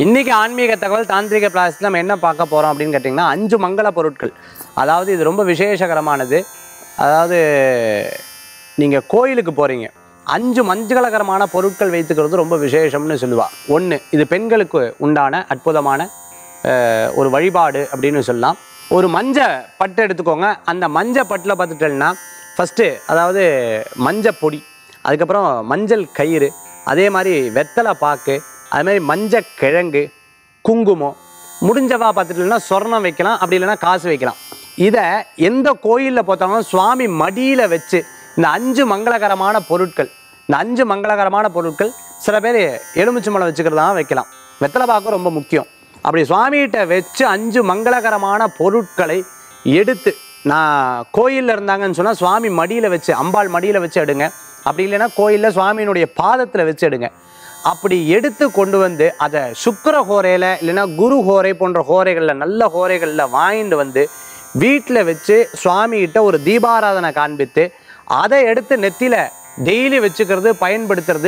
இன்னைக்கு ஆன்மீக தகவல் தாந்திரிக பிளாஸ்டிக் நம்ம என்ன பார்க்க போகிறோம் அப்படின்னு கேட்டிங்கன்னா அஞ்சு மங்கள பொருட்கள் அதாவது இது ரொம்ப விசேஷகரமானது அதாவது நீங்கள் கோயிலுக்கு போகிறீங்க அஞ்சு மஞ்சளகரமான பொருட்கள் வைத்துக்கிறது ரொம்ப விசேஷம்னு சொல்லுவா ஒன்று இது பெண்களுக்கு உண்டான அற்புதமான அஹ், ஒரு வழிபாடு அப்படின்னு சொல்லலாம் ஒரு மஞ்ச பட்டு எடுத்துக்கோங்க அந்த மஞ்ச பட்டில் பார்த்துட்டேன்னா ஃபஸ்ட்டு அதாவது மஞ்சள் பொடி அதுக்கப்புறம் மஞ்சள் கயிறு அதே மாதிரி வெத்தலை பாக்கு அது மாதிரி மஞ்சள் கிழங்கு குங்குமம் முடிஞ்சவா பார்த்துட்டுனா சொர்ணம் வைக்கலாம் அப்படி இல்லைன்னா காசு வைக்கலாம் இதை எந்த கோயிலில் பார்த்தாலும் சுவாமி மடியில் வச்சு இந்த அஞ்சு மங்களகரமான பொருட்கள் இந்த அஞ்சு மங்களகரமான பொருட்கள் சில பேர் எலுமிச்சம்பழம் வச்சுக்கிறதா வைக்கலாம் வெத்தலை பாக்கு ரொம்ப முக்கியம் அப்படி சுவாமிகிட்ட வச்சு அஞ்சு மங்களகரமான பொருட்களை எடுத்து நான் கோயிலில் இருந்தாங்கன்னு சொன்னால் சுவாமி மடியில் வச்சு அம்பாள் மடியில் வச்சு எடுங்க அப்படி இல்லைன்னா கோயிலில் சுவாமியினுடைய பாதத்தில் வச்சு எடுங்க அப்படி எடுத்து கொண்டு வந்து அதை சுக்கிர ஹோரையில் இல்லைன்னா குரு ஹோரை போன்ற ஹோரைகளில் நல்ல ஹோரைகளில் வாங்கிட்டு வந்து வீட்டில் வச்சு சுவாமிகிட்ட ஒரு தீபாராதனை காண்பித்து அதை எடுத்து நெத்தியில் டெய்லி வச்சுக்கிறது பயன்படுத்துறது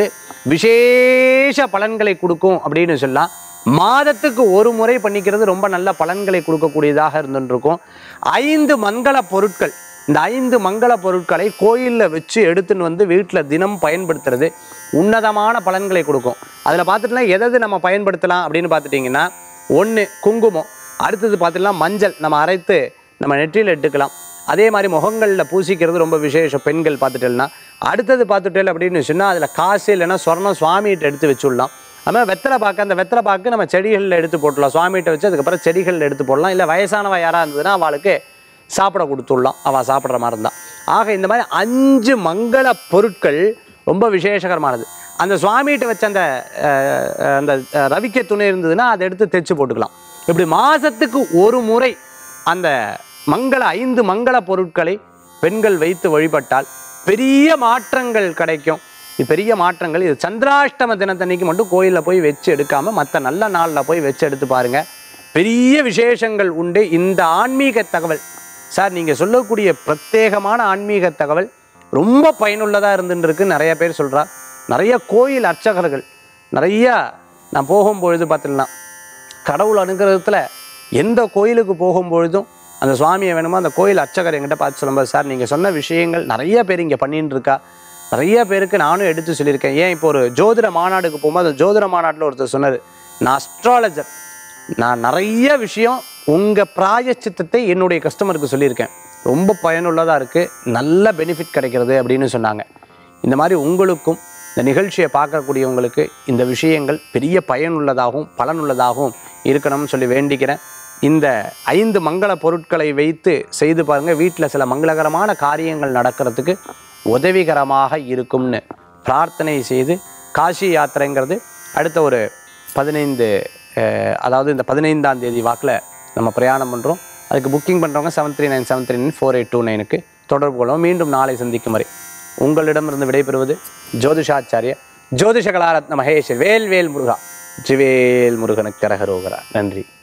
விசேஷ பலன்களை கொடுக்கும் அப்படின்னு சொல்லலாம் மாதத்துக்கு ஒரு முறை பண்ணிக்கிறது ரொம்ப நல்ல பலன்களை கொடுக்கக்கூடியதாக இருந்துருக்கும் ஐந்து மங்கள பொருட்கள் இந்த ஐந்து மங்கள பொருட்களை கோயிலில் வச்சு எடுத்துன்னு வந்து வீட்டில் தினம் பயன்படுத்துறது உன்னதமான பலன்களை கொடுக்கும் அதில் பார்த்துட்டுலாம் எதை நம்ம பயன்படுத்தலாம் அப்படின்னு பார்த்துட்டிங்கன்னா ஒன்று குங்குமம் அடுத்தது பார்த்துட்டுலாம் மஞ்சள் நம்ம அரைத்து நம்ம நெற்றியில் எடுத்துக்கலாம் அதே மாதிரி முகங்களில் பூசிக்கிறது ரொம்ப விசேஷம் பெண்கள் பார்த்துட்டேன்னா அடுத்தது பார்த்துட்டேல் அப்படின்னு சொன்னால் அதில் காசு இல்லைன்னா சொர்ணம் சுவாமிகிட்ட எடுத்து வச்சுடலாம் அதுமாதிரி வெத்தலை பாக்கு அந்த வெத்தலை பாக்கு நம்ம செடிகளில் எடுத்து போட்டுடலாம் சுவாமிகிட்ட வச்சு அதுக்கப்புறம் செடிகளில் எடுத்து போடலாம் இல்லை வயசானவ யாராக இருந்ததுன்னா அவளுக்கு சாப்பிட கொடுத்துடலாம் அவள் சாப்பிட்ற மாதிரி இருந்தால் ஆக இந்த மாதிரி அஞ்சு மங்கள பொருட்கள் ரொம்ப விசேஷகரமானது அந்த சுவாமிகிட்ட வச்ச அந்த அஹ், அஹ், அந்த அஹ், ரவிக்க துணி இருந்ததுன்னா அதை எடுத்து தைச்சு போட்டுக்கலாம் இப்படி மாதத்துக்கு ஒரு முறை அந்த மங்கள ஐந்து மங்கள பொருட்களை பெண்கள் வைத்து வழிபட்டால் பெரிய மாற்றங்கள் கிடைக்கும் இது பெரிய மாற்றங்கள் இது சந்திராஷ்டம தினத்தன்னைக்கு மட்டும் கோயிலில் போய் வச்சு எடுக்காம மற்ற நல்ல நாளில் போய் வச்சு எடுத்து பாருங்க பெரிய விசேஷங்கள் உண்டு இந்த ஆன்மீக தகவல் சார் நீங்கள் சொல்லக்கூடிய பிரத்யேகமான ஆன்மீக தகவல் ரொம்ப பயனுள்ளதாக இருந்துருக்கு நிறைய பேர் சொல்றா நிறைய கோயில் அர்ச்சகர்கள் நிறைய நான் போகும்பொழுது பார்த்துடலாம் கடவுள் அனுகிரகத்தில் எந்த கோயிலுக்கு போகும்பொழுதும் அந்த சுவாமியை வேணுமோ அந்த கோயில் அர்ச்சகர் என்கிட்ட பார்த்து சொல்லும்போது சார் நீங்கள் சொன்ன விஷயங்கள் நிறைய பேர் இங்கே பண்ணிட்டு இருக்கா நிறைய பேருக்கு நானும் எடுத்து சொல்லியிருக்கேன் ஏன் இப்போ ஒரு ஜோதிட மாநாடுக்கு போகும்போது அந்த ஜோதிட மாநாட்டில் ஒருத்தர் சொன்னார் நான் அஸ்ட்ராலஜர் நான் நிறைய விஷயம் உங்கள் பிராயச்சித்தத்தை என்னுடைய கஸ்டமருக்கு சொல்லியிருக்கேன் ரொம்ப பயனுள்ளதாக இருக்குது நல்ல பெனிஃபிட் கிடைக்கிறது அப்படின்னு சொன்னாங்க இந்த மாதிரி உங்களுக்கும் இந்த நிகழ்ச்சியை பார்க்கக்கூடியவங்களுக்கு இந்த விஷயங்கள் பெரிய பயனுள்ளதாகவும் பலனுள்ளதாகவும் இருக்கணும்னு சொல்லி வேண்டிக்கிறேன் இந்த ஐந்து மங்கள பொருட்களை வைத்து செய்து பாருங்கள் வீட்டில் சில மங்களகரமான காரியங்கள் நடக்கிறதுக்கு உதவிகரமாக இருக்கும்னு பிரார்த்தனை செய்து காசி யாத்திரைங்கிறது அடுத்த ஒரு பதினைந்து அஹ், அதாவது இந்த பதினைந்தாம் தேதி வாக்கில் நம்ம பிரயாணம் பண்ணுறோம் அதுக்கு புக்கிங் பண்ணுறவங்க seven three nine seven three nine four eight two நைனுக்கு தொடர்பு கொள்ளும் மீண்டும் நாளை சந்திக்கும் வரை உங்களிடமிருந்து விடைபெறுவது ஜோதிஷாச்சாரிய ஜோதிஷ கலாரத்ன மகேஷ் வேல் வேல் முருகா ஜிவேல் முருகனுக்கு கரகரோகரா நன்றி